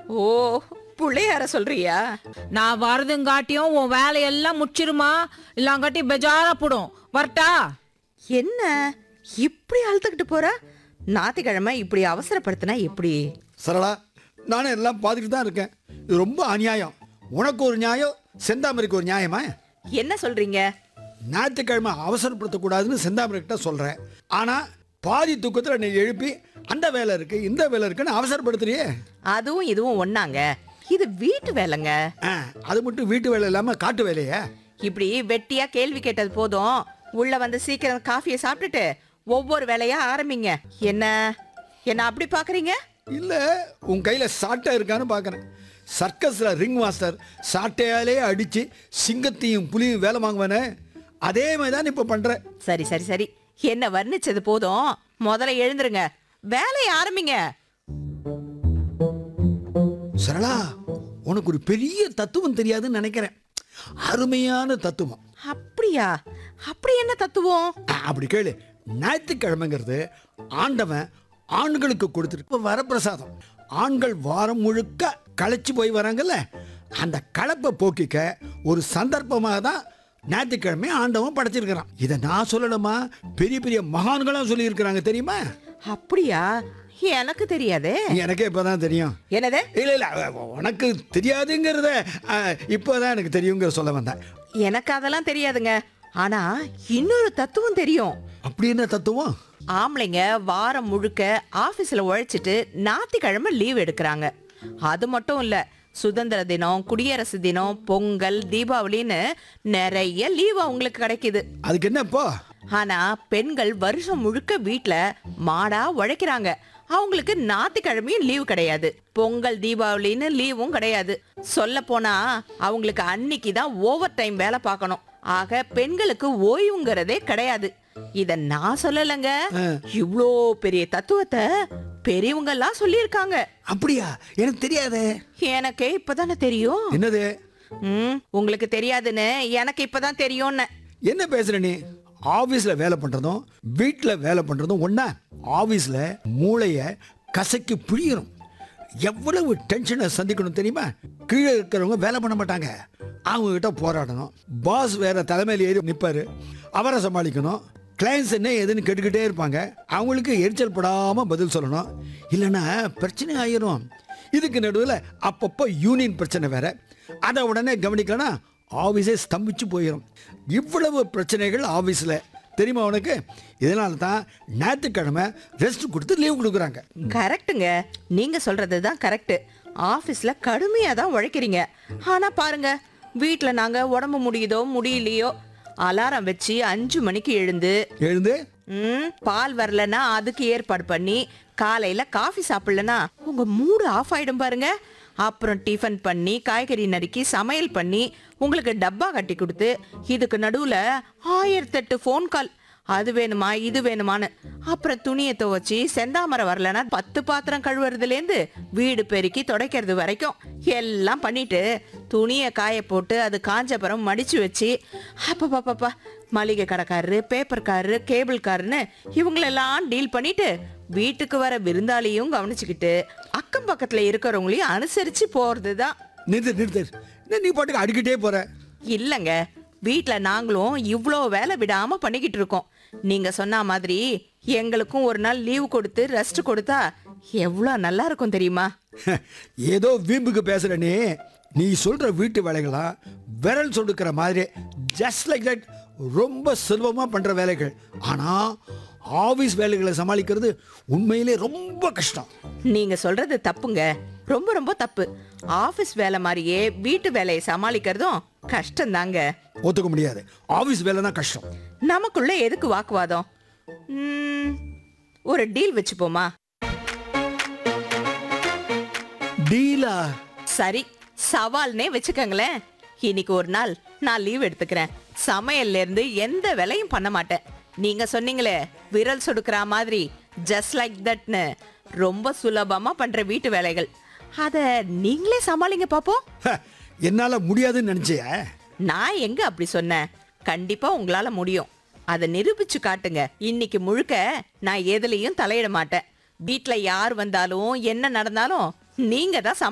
ஓ புள்ளையார சொல்றியா நான் வரதுங்காட்டியும் உன் வேலையெல்லாம் முச்சிருமா இல்லாங்காட்டி பெஜாரா போடும் வரட்டா என்ன இப்படி அழுத்துக்கிட்டு போற ஞாயிற்றுக்கிழமை இப்படி அவசரப்படுத்தினா எப்படி சரளா நானும் எல்லாம் பார்த்துட்டு தான் இருக்கேன் இது ரொம்ப அநியாயம் உனக்கு ஒரு நியாயம் செந்தாமரைக்கு ஒரு நியாயமா என்ன சொல்றீங்க ஞாயிற்றுக்கிழமை அவசரப்படுத்தக்கூடாதுன்னு செந்தாமரைக்கிட்ட சொல்கிறேன் ஆனால் பாதி தூக்கத்தில் நீ எழுப்பி அந்த வேலை இருக்கு இந்த வேலை இருக்குன்னு அவசரப்படுத்துறியே அதுவும் இதுவும் ஒண்ணாங்க இது வீட்டு வேலைங்க ஆ அது மட்டும் வீட்டு வேலை இல்லாமல் காட்டு வேலையே இப்படி வெட்டியா கேள்வி கேட்டது போதும் உள்ள வந்து சீக்கிரம் காஃபியை சாப்பிட்டுட்டு ஒவ்வொரு வேலையா ஆரம்பிங்க என்ன என்ன அப்படி பாக்குறீங்க இல்லை உன் கையில் சாட்டை இருக்கான்னு பார்க்குறேன் சர்க்கஸில் ரிங் மாஸ்டர் சாட்டையாலே அடித்து சிங்கத்தையும் புலியும் வேலை வாங்குவானே அதே மாதிரி தான் இப்போ பண்ணுறேன் சரி சரி சரி என்ன வர்ணிச்சது போதும் முதல்ல எழுந்துருங்க வேலையை ஆரம்பிங்க சரளா உனக்கு ஒரு பெரிய தத்துவம் தெரியாதுன்னு நினைக்கிறேன் அருமையான தத்துவம் அப்படியா அப்படி என்ன தத்துவம் ஆ, அப்படி கேளு ஞாயிற்றுக்கிழமைங்கிறது ஆண்டவன் ஆண்களுக்கு கொடுத்துருக்கு வரப்பிரசாதம் ஆண்கள் வாரம் முழுக்க களைச்சு போய் வராங்கல்ல அந்த களைப்பை போக்கிக்க ஒரு சந்தர்ப்பமாக தான் ஞாயிற்றுக்கிழமை ஆண்டவன் படைச்சிருக்கிறான் இதை நான் சொல்லணுமா பெரிய பெரிய மகான்களும் சொல்லியிருக்கிறாங்க தெரியுமா அப்படியா எனக்கு தெரியாதே எனக்கே இப்போதான் தெரியும் என்னது இல்லை இல்லை உனக்கு தெரியாதுங்கிறத ஆ, இப்போதான் எனக்கு தெரியுங்கிற சொல்ல வந்தேன் எனக்கு அதெல்லாம் தெரியாதுங்க ஆனா இன்னொரு தத்துவம் தெரியும் அப்படி என்ன தத்துவம் ஆம்பளைங்க வாரம் முழுக்க ஆபீஸ்ல உழைச்சிட்டு ஞாயிற்றுக்கிழமை லீவ் எடுக்கிறாங்க அது மட்டும் இல்ல சுதந்திர தினம் குடியரசு தினம் பொங்கல் தீபாவளின்னு நிறைய லீவ் அவங்களுக்கு கிடைக்குது அதுக்கு என்ன இப்போ ஆனா பெண்கள் வருஷம் முழுக்க வீட்ல மாடா உழைக்கிறாங்க அவங்களுக்கு ஞாயிற்றுக்கிழமையும் லீவு கிடையாது பொங்கல் தீபாவளின்னு லீவும் கிடையாது சொல்ல போனா அவங்களுக்கு அன்னைக்கு தான் ஓவர் டைம் வேலை பார்க்கணும் ஆக பெண்களுக்கு ஓய்வுங்கிறதே கிடையாது இத நான் சொல்லலைங்க இவ்ளோ பெரிய தத்துவத்தை பெரியவங்க எல்லாம் சொல்லியிருக்காங்க அப்படியா எனக்கு தெரியாதே எனக்கே இப்பதானே தெரியும் என்னது ம் உங்களுக்கு தெரியாதுன்னு எனக்கு இப்பதான் தெரியும்னு என்ன பேசுற நீ ஆபீஸ்ல வேலை பண்றதும் வீட்ல வேலை பண்றதும் ஒண்ணா ஆபீஸ்ல மூளைய கசக்கி புழியணும் எவ்வளவு டென்ஷனை சந்திக்கணும் தெரியுமா கீழே இருக்கிறவங்க வேலை பண்ண மாட்டாங்க அவங்க கிட்ட போராடணும் பாஸ் வேற தலைமையில் ஏறி நிற்பாரு அவரை சமாளிக்கணும் கிளைண்ட்ஸ் என்ன ஏதுன்னு கேட்டுக்கிட்டே இருப்பாங்க அவங்களுக்கு எரிச்சல் படாமல் பதில் சொல்லணும் இல்லைன்னா பிரச்சனை ஆயிரும் இதுக்கு நடுவில் அப்பப்போ யூனியன் பிரச்சனை வேற அதை உடனே கவனிக்கலனா ஆஃபீஸே ஸ்தம்பிச்சு போயிடும் இவ்வளவு பிரச்சனைகள் ஆஃபீஸில் தெரியுமா உனக்கு இதனால தான் ஞாயிற்றுக்கிழமை ரெஸ்ட் கொடுத்து லீவ் கொடுக்குறாங்க கரெக்ட்டுங்க நீங்க சொல்றது தான் கரெக்ட் ஆபீஸ்ல கடுமையா தான் உழைக்கிறீங்க ஆனா பாருங்க வீட்ல நாங்க உடம்பு முடியுதோ முடியலையோ அலாரம் வச்சு அஞ்சு மணிக்கு எழுந்து எழுந்து ம் பால் வரலன்னா அதுக்கு ஏற்பாடு பண்ணி காலையில காஃபி சாப்பிடலனா உங்க மூடு ஆஃப் ஆயிடும் பாருங்க அப்புறம் டிஃபன் பண்ணி காய்கறி நறுக்கி சமையல் பண்ணி உங்களுக்கு டப்பா கட்டி கொடுத்து இதுக்கு நடுவுல ஆயிரத்தெட்டு ஃபோன் கால் அது வேணுமா இது வேணுமான்னு அப்புறம் துணியை துவச்சி செந்தாமரை வரலனா பத்து பாத்திரம் கழுவுறதுலேருந்து வீடு பெருக்கி துடைக்கிறது வரைக்கும் எல்லாம் பண்ணிட்டு துணியை காய போட்டு அது காஞ்சப்புறம் மடிச்சு வச்சு அப்பப்பப்பப்பா மளிகை கடைக்காரரு பேப்பர்காரரு கேபிள்காரருன்னு இவங்களெல்லாம் டீல் பண்ணிட்டு வீட்டுக்கு வர விருந்தாளியும் கவனிச்சுக்கிட்டு அக்கம் பக்கத்துல இருக்கிறவங்களையும் அனுசரிச்சு போறது தான் நிறுத்து நிறுத்து என்ன நீ பாட்டுக்கு அடிக்கிட்டே போற இல்லைங்க வீட்ல நாங்களும் இவ்வளோ வேலை விடாம பண்ணிக்கிட்டு இருக்கோம் நீங்க சொன்ன மாதிரி எங்களுக்கும் ஒரு நாள் லீவு கொடுத்து ரெஸ்ட் கொடுத்தா எவ்வளோ நல்லா இருக்கும் தெரியுமா ஏதோ வீம்புக்கு பேசுற நீ நீ சொல்ற வீட்டு வேலைகளா விரல் சொடுக்கிற மாதிரி ஜஸ்ட் லைக் தட் ரொம்ப சுலபமாக பண்ற வேலைகள் ஆனா ஆபீஸ் வேலைகளை சமாளிக்கிறது உண்மையிலே ரொம்ப கஷ்டம் நீங்க சொல்றது தப்புங்க ரொம்ப ரொம்ப தப்பு ஆபீஸ் வேலை மாதிரியே வீட்டு வேலையை சமாளிக்கிறதும் கஷ்டம்தாங்க ஒத்துக்க முடியாது ஆபீஸ் வேலை தான் கஷ்டம் நமக்குள்ள எதுக்கு வாக்குவாதம் ம், ஒரு டீல் வச்சுப்போமா டீலா சரி சவால்னே வச்சுக்கோங்களேன் இன்னைக்கு ஒரு நாள் நான் லீவ் எடுத்துக்கிறேன் சமையல்ல இருந்து எந்த வேலையும் பண்ண மாட்டேன் நீங்க சொன்னீங்களே விரல் சொடுக்கிற மாதிரி ஜஸ்ட் லைக் தட்னு ரொம்ப சுலபமா பண்ற வீட்டு வேலைகள் அத நீங்களே சமாளிங்க பாப்போம் ஹ, என்னால முடியாதுன்னு நினைச்சிய நான் எங்க அப்படி சொன்னேன் கண்டிப்பா உங்களால முடியும் அதை நிரூபிச்சு காட்டுங்க இன்னைக்கு முழுக்க நான் எதுலயும் தலையிட மாட்டேன் வீட்ல யார் வந்தாலும் என்ன நடந்தாலும் நீங்க தான்